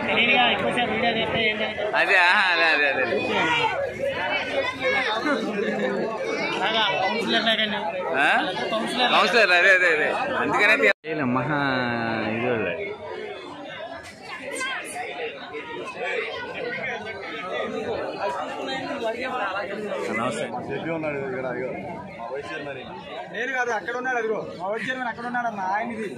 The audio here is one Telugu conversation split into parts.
తెలియదుగా ఎక్కువసేపు వీడియో చేస్తే ఏం జరుగుతుంది అదే ఆహా, అదే అదే అదే బాగా కౌన్సిలర్ లాగానే ఆ? కౌన్సిలర్ కౌన్సిలర్ అదే అదే అదే అందుకనే తీ- మహా ఇది వాళ్ళే. నమస్తే నేను కాదు అక్కడ ఉన్నాడు అదిగో మా వైస్ చైర్మన్ అక్కడ ఉన్నాడు అన్న ఆయన ఇది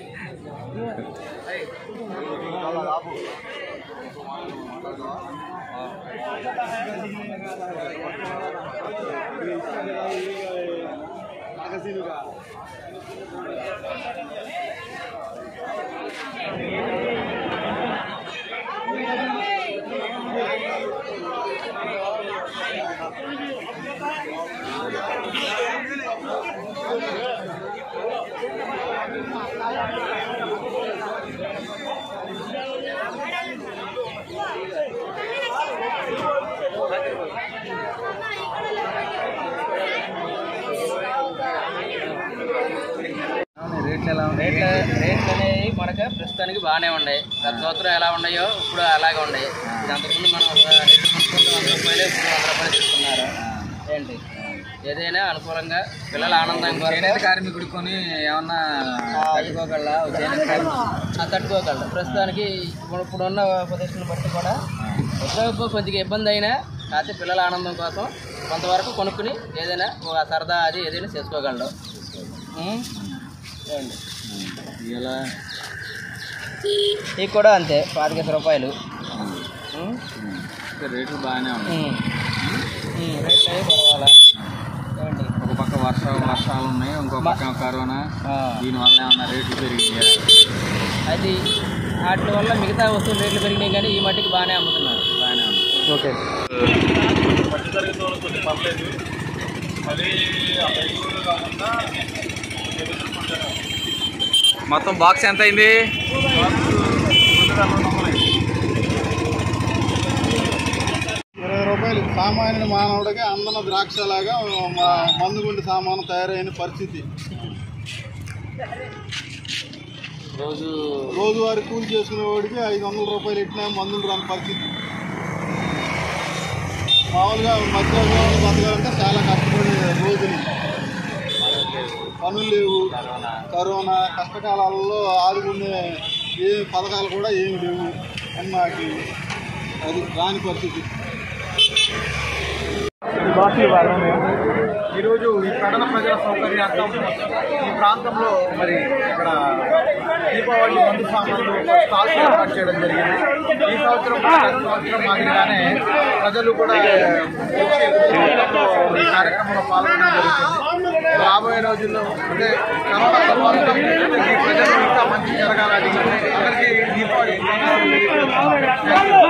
రేట్లు ఎలా ఉన్నాయి రేట్లు రేట్లు అనేవి మనకు ప్రస్తుతానికి బాగానే ఉన్నాయి గత సంవత్సరం ఎలా ఉన్నాయో ఇప్పుడు అలాగే ఉన్నాయి ఇది అంతకుముందు మనం ఒక రేట్లు కొనుక్కుంటే వంద రూపాయలు ఇప్పుడు వంద రూపాయలు తీసుకున్నారు ఏంటి ఏదైనా అనుకూలంగా పిల్లల ఆనందం చేనేత కొరకు కార్మికుడు కొని ఏమన్నా తట్టుకోగలరా చేనేత కార్మికుడు తట్టుకోగలరు ప్రస్తుతానికి ఇప్పుడు ఇప్పుడున్న పొజిషన్ బట్టి కూడా ఉద్యోగ కొద్దిగా ఇబ్బంది అయినా కాకపోతే పిల్లల ఆనందం కోసం కొంతవరకు కొనుక్కుని ఏదైనా ఒక సరదా అది ఏదైనా చేసుకోగలరు ఉం? ఏంటి ఇలా ఇవి కూడా అంతే పాతిక రూపాయలు ఉం? రేట్లు బాగానే ఉన్నాయి ఉం. ఉం, రేట్లు అవి పర్వాలా ఏమండి ఒక పక్క వర్ష వర్షాలు ఉన్నాయి ఇంకో పక్క కరోనా ఆ, దీనివల్ల ఏమన్నా రేట్లు పెరిగినాయా అది వాటి వల్ల మిగతా వస్తువులు రేట్లు పెరిగినాయి కానీ ఈ మట్టికి బాగానే అమ్ముతున్నారు బాగానే ఉంది ఓకే మొత్తం బాక్స్ ఎంత అయింది ఇరవై రూపాయలు సామాన్య మానవుడికి అందన ద్రాక్షలాగా మందుగుండి సామాను తయారైన పరిస్థితి రోజు రోజువారీ కూలి చేసుకునే వాడికి ఐదు వందల రూపాయలు ఇట్టినా మందులు రాని పరిస్థితి మామూలుగా మధ్యాహ్నం బతకాలంటే చాలా కష్టపడే రోజులు పనులు లేవు కరోనా కష్టకాలాల్లో ఆదుకునే ఏ పథకాలు కూడా ఏమి లేవు అన్నాకి అది రాని పరిస్థితి ఈరోజు ఈ కడన ప్రజల సౌకర్యార్థం ఈ ప్రాంతంలో మరి ఇక్కడ దీపావళి మందు సామాన్లు స్టాల్స్ ఏర్పాటు చేయడం జరిగింది ఈ సంవత్సరం కూడా గత సంవత్సరం మాదిరిగానే ప్రజలు కూడా వచ్చి ఈ కార్యక్రమంలో పాల్గొనడం జరుగుతుంది రాబోయే రోజుల్లో అంటే కరోనా తర్వాత ఈ ప్రజలు ఇంకా మంచి జరగాలని అందరికీ దీపావళి